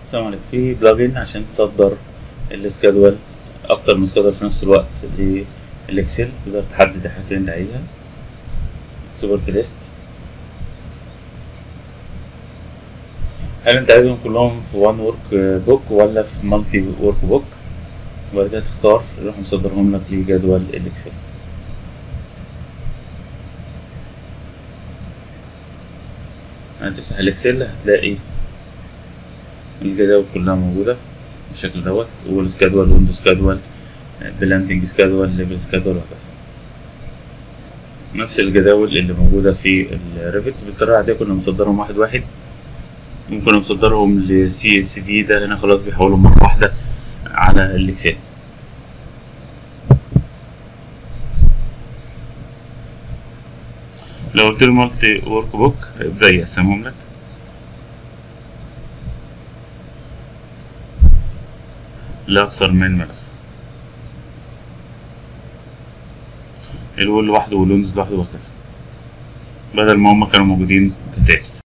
السلام عليكم في بلجن عشان تصدر السكادول اكتر من سكادول في نفس الوقت للاكسل تقدر تحدد الحاجات اللي انت عايزها سوبرت ليست هل انت عايزهم كلهم في وان ورك بوك ولا في مالتي ورك بوك وبعد كده تختار يروح مصدرهم لك لجدول الاكسل هتفتح الاكسل هتلاقي الجداول كلها موجودة بالشكل دوت والسكادول ويندو سكادول بلانتنج سكادول ليفل سكادول وهكذا نفس الجداول اللي موجودة في الريفت بالطريقة العادية كنا مصدرهم واحد واحد ممكن نصدرهم لسي اس في ده هنا خلاص بيحولهم مرة واحدة على الاكسل لو قلت له مالتي ورك بوك هيبدأ يقسمهم لك لأكثر من ملف الوول لوحده واللونز لوحده وهكذا بدل ما هما كانوا موجودين كتابس